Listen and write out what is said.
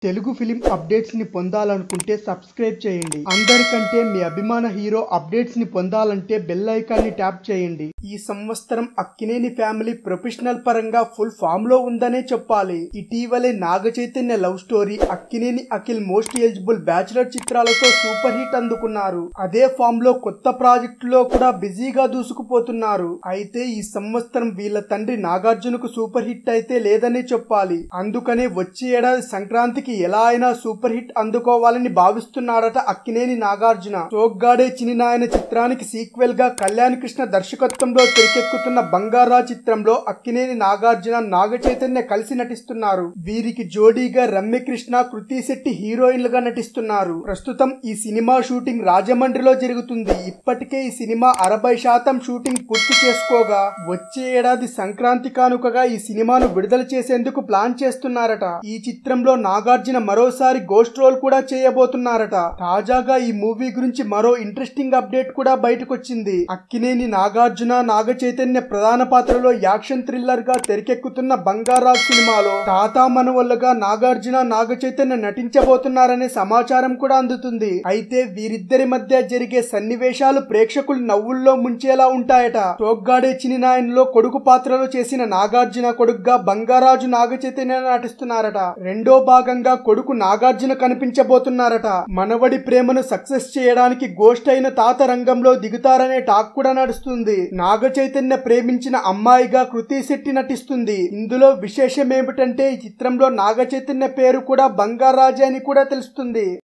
Telugu film updates ని పొందాలనుకుంటే subscribe చేయండి అందరికంటే మీ అభిమాన హీరో అప్డేట్స్ ని పొందాలంటే బెల్ ఐకాన్ ని ట్యాప్ చేయండి ఈ సంవత్సరం అక్కినేని ఫ్యామిలీ ప్రొఫెషనల్ పరంగా ఫుల్ ఫామ్ లో ఉందనే చెప్పాలి ఇటీవలే Naga Chaitanya love story Akkineni Akhil most eligible bachelor చిత్రాలతో సూపర్ హిట్ అందుకున్నారు అదే ఫామ్ లో కొత్త ప్రాజెక్టులో కూడా బిజీగా దూసుకుపోతున్నారు అయితే ఈ సంవత్సరం వీళ్ళ తండ్రి నాగార్జునకు సూపర్ హిట్ అయితే లేదనే చెప్పాలి అందుకనే వచ్చే ఏడాది సంక్రాంతికి ఎలా అయినా సూపర్ హిట్ అందుకోవాలని భావిస్తున్నాడట అక్కినేని నాగార్జున చోగ్గాడే చినినాయన చిత్రానికి సీక్వెల్ గా కళ్యాణ్ కృష్ణ దర్శకత్వంలో తెరకెక్కుతున్న బంగారా చిత్రంలో అక్కినేని నాగార్జున నాగ చైతన్య కలిసి నటిస్తున్నారు వీరికి జోడీగా రమ్యకృష్ణ కృతి శెట్టి హీరోయిన్లుగా నటిస్తున్నారు ప్రస్తుతం ఈ సినిమా షూటింగ్ రాజమండ్రిలో జరుగుతుంది ఇప్పటికే ఈ సినిమా అరవై శాతం షూటింగ్ పూర్తి చేసుకోగా వచ్చే ఏడాది సంక్రాంతి కానుకగా ఈ సినిమాను విడుదల చేసేందుకు ప్లాన్ చేస్తున్నారట ఈ చిత్రంలో నాగార్జున మరోసారి గోస్ట్ రోల్ కూడా చేయబోతున్నారట తాజాగా ఈ మూవీ గురించి మరో ఇంట్రెస్టింగ్ అప్డేట్ కూడా బయటకొచ్చింది అక్కినేని నాగార్జున నాగ చైతన్య ప్రధాన పాత్రలో యాక్షన్ థ్రిల్లర్ గా తెరకెక్కుతున్న బంగారాజ్ సినిమాలో తాతా మనవల్లగా నాగార్జున నాగ చైతన్య నటించబోతున్నారనే సమాచారం కూడా అందుతుంది అయితే వీరిద్దరి మధ్య జరిగే సన్నివేశాలు ప్రేక్షకులు నవ్వుల్లో ముంచేలా ఉంటాయట చోగ్గాడే చినినాయన్లో కొడుకు పాత్రలో చేసిన నాగార్జున కొడుకుగా బంగారాజు నాగ చైతన్య నటిస్తున్నారట రెండో భాగంగా కొడుకు నాగార్జున కనిపించబోతున్నారట మనవడి ప్రేమను సక్సెస్ చేయడానికి గోస్ట్ అయిన తాత రంగంలో దిగుతారనే టాక్ కూడా నడుస్తుంది నాగ చైతన్య ప్రేమించిన అమ్మాయిగా కృతి శెట్టి నటిస్తుంది ఇందులో విశేషం ఏమిటంటే ఈ చిత్రంలో నాగ చైతన్య పేరు కూడా బంగారాజే అని కూడా తెలుస్తుంది